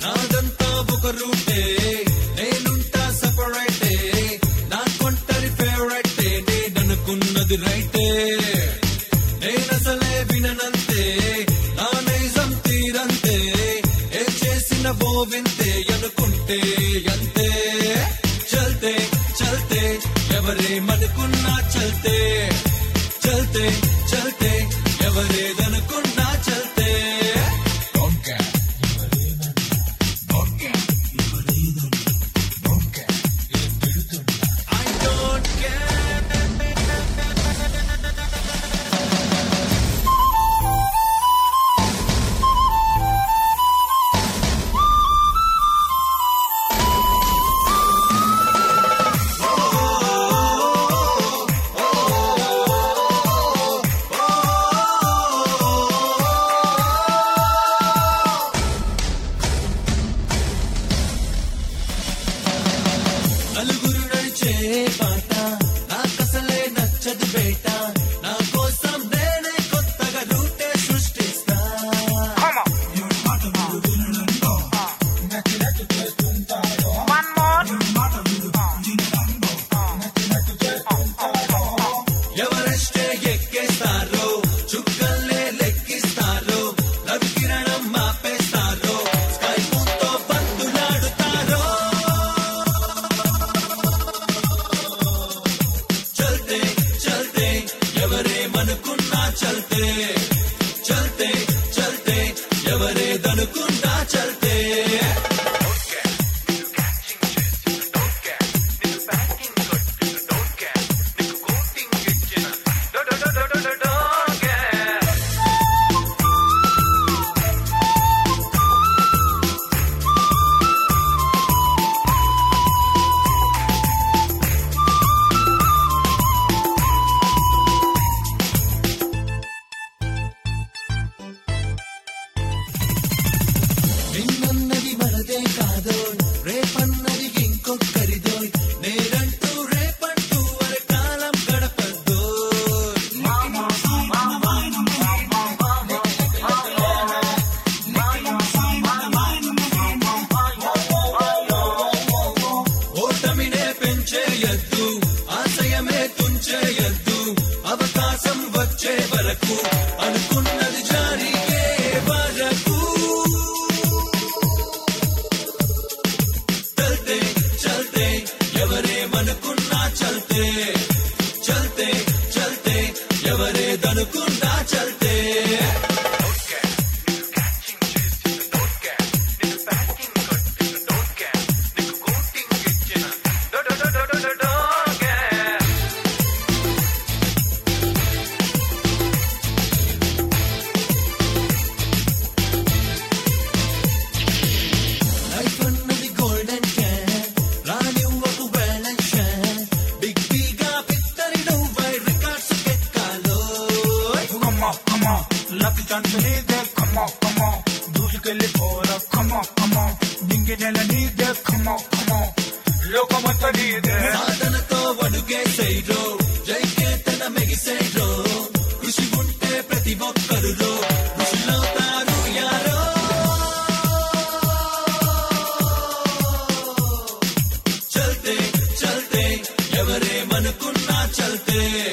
నాదంతా ఒక రూటే నేనుంటా సపరేటే నా కొంటరి ఫేవరెట్ నేననుకున్నది రైటే నేనసలే విననంతే నా నైజం తీరంతే ఏ చేసిన ఓ వింతే అనుకుంటే అంతే చల్తే చల్తే ఎవరేమనుకున్నా చల్తే చల్తే చల్తే ఎవరేదనుకున్నా చల్తే Don't care. Don't care. Don't care. I don't care. నలుగురు నడిచే పాట నాకసలే నచ్చదు బేట నా కోసం నేనే కొత్తగా రూటే సృష్టిస్తా One more. ఎవరెస్టే ఎక్కేస్తారో చుక్కల్లే లెక్కిస్తారో రవి కిరణం మాపేస్తారో స్కై మూన్తో బంతులాడుతారో చల్తే చల్తే ఎవరేమనుకున్నా చల్తే చల్తే చల్తే ఎవరేదనుకున్నా చల్తే నిన్నన్నది మనదే కాదో రేపన్నది ఇంకొకరిదో నేనంటూ రేపంటూ వరకాలం గడపద్దో ఓటమినే పెంచేయద్దు ఆశయమే తుంచేయద్దు అవకాశం వచ్చే వరకు అనుకున్నది జారిగే వరకు చల్తే చల్తే ఎవరేమనుకున్నా చల్తే చల్తే చల్తే ఎవరేదనుకున్నా చల్తే లైఫ్ అన్నది గోల్డెన్ క్యాన్ రానివ్వకు బ్యాలెన్స్ బిగ్ బిగా పిత్తరి నువ్వై రికార్డ్స్ ఎక్కాలో Come on, come on, lucky chance నీదే come on, come on, దూసుకెళ్ళిపోరా come on, come on, నింగి నెల నీదే come on, come on, లోకమంతా నీదే సాధనతో అడుగేసేరో జైకేతన మెగిసేరో కృషి ఉంటే ప్రతి ఒక్కరులో కృషిలోతారు యారో చల్తే చల్తే ఎవరేమనుకున్నా చల్తే